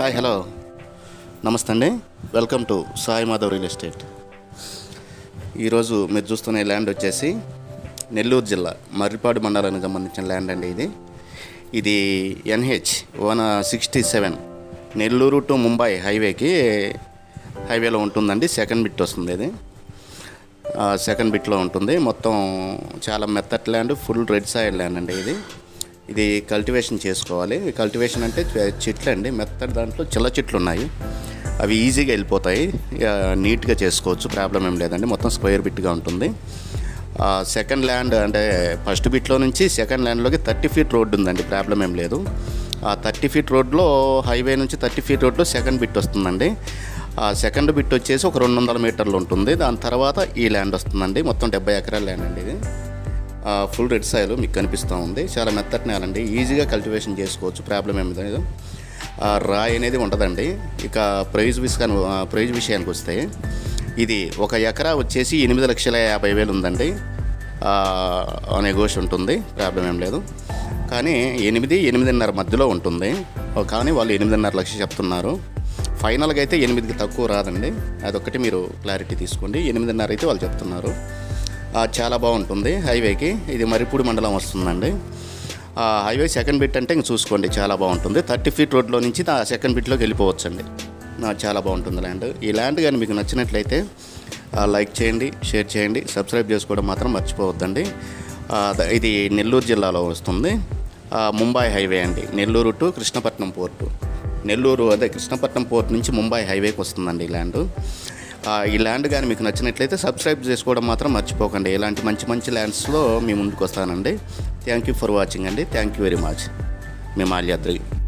hi hello నమస్తే అండి welcome to Sai Madhav real estate ఈరోజు మీరు చూస్తున్న ఈ ల్యాండ్ వచ్చేసి నెల్లూరు జిల్లా మర్రిపాడు మండలానికి సంబంధించిన ల్యాండ్ అండి ఇది ఇది NH one sixty seven Nellore to Mumbai హైవేకి హైవేలో ఉంటుందండి సెకండ్ బిట్ వస్తుంది ఇది ఆ, సెకండ్ బిట్లో ఉంటుంది మొత్తం చాలా మెత్తటి land full red soil land అండి ఇది ఇది కల్టివేషన్ చేసుకోవాలి కల్టివేషన్ అంటే చె- చెట్లు అండి మెత్తటి దాంట్లో చిల్ల చెట్లు ఉన్నాయి అవి ఈజీగా వెళ్ళిపోతాయి ఇక నీట్గా చేసుకోవచ్చు ప్రాబ్లం ఏం లేదండి మొత్తం స్క్వేర్ బిట్గా ఉంటుంది ఆ, సెకండ్ ల్యాండ్ అంటే ఫస్ట్ బిట్లో నుంచి సెకండ్ ల్యాండ్లోకి థర్టీ ఫీట్ రోడ్డు ఉందండి ప్రాబ్లం ఏం లేదు ఆ థర్టీ ఫీట్ రోడ్లో హైవే నుంచి థర్టీ ఫీట్ రోడ్లో సెకండ్ బిట్ వస్తుందండి ఆ సెకండ్ బిట్ వచ్చేసి ఒక రెండు వందల మీటర్లు ఉంటుంది దాని తర్వాత ఈ ల్యాండ్ వస్తుందండి మొత్తం డెబ్బై ఎకరాల ల్యాండ్ అండి ఇది ఆ, ఫుల్ రెడ్ సాయిల్ మీకు కనిపిస్తూ ఉంది చాలా మెత్తటి నేల అండి ఈజీగా కల్టివేషన్ చేసుకోవచ్చు ప్రాబ్లం ఏమి లేదు ఆ, రాయి అనేది ఉండదండి ఇక ప్రైజ్ విషయాన్ని ప్రైజ్ విషయానికి వస్తే ఇది ఒక ఎకరా వచ్చేసి ఎనిమిది లక్షల యాభై వేలు ఉందండి నెగోష్ ఉంటుంది ప్రాబ్లం ఏం లేదు కానీ ఎనిమిది ఎనిమిదిన్నర మధ్యలో ఉంటుంది కానీ వాళ్ళు ఎనిమిదిన్నర లక్ష చెప్తున్నారు ఫైనల్గా అయితే ఎనిమిదికి తక్కువ రాదండి అదొక్కటి మీరు క్లారిటీ తీసుకోండి ఎనిమిదిన్నర అయితే వాళ్ళు చెప్తున్నారు ఆ, చాలా బాగుంటుంది హైవేకి ఇది మరిపూడి మండలం వస్తుందండి ఆ, హైవే సెకండ్ బిట్ అంటే ఇంక చూసుకోండి చాలా బాగుంటుంది థర్టీ ఫీట్ రోడ్లో నుంచి ఆ సెకండ్ బిట్లోకి వెళ్ళిపోవచ్చండి ఆ, చాలా బాగుంటుంది ల్యాండ్ ఈ ల్యాండ్ కానీ మీకు నచ్చినట్లయితే ఆ, లైక్ చేయండి షేర్ చేయండి సబ్స్క్రైబ్ చేసుకోవడం మాత్రం మర్చిపోవద్దండి ఆ, ద- ఇది నెల్లూరు జిల్లాలో వస్తుంది ఆ, ముంబై హైవే అండి నెల్లూరు టు కృష్ణపట్నం పోర్టు నెల్లూరు అదే కృష్ణపట్నం పోర్ట్ నుంచి ముంబై హైవేకి వస్తుందండి ఈ ల్యాండ్ ఆ, ఈ ల్యాండ్ కానీ మీకు నచ్చినట్లయితే సబ్స్క్రైబ్ చేసుకోవడం మాత్రం మర్చిపోకండి ఇలాంటి మంచి మంచి ల్యాండ్స్లో మీ ముందుకు వస్తానండి థ్యాంక్ యూ ఫర్ వాచింగ్ అండి థ్యాంక్ యూ వెరీ మచ్ మీ మాల్యాద్రి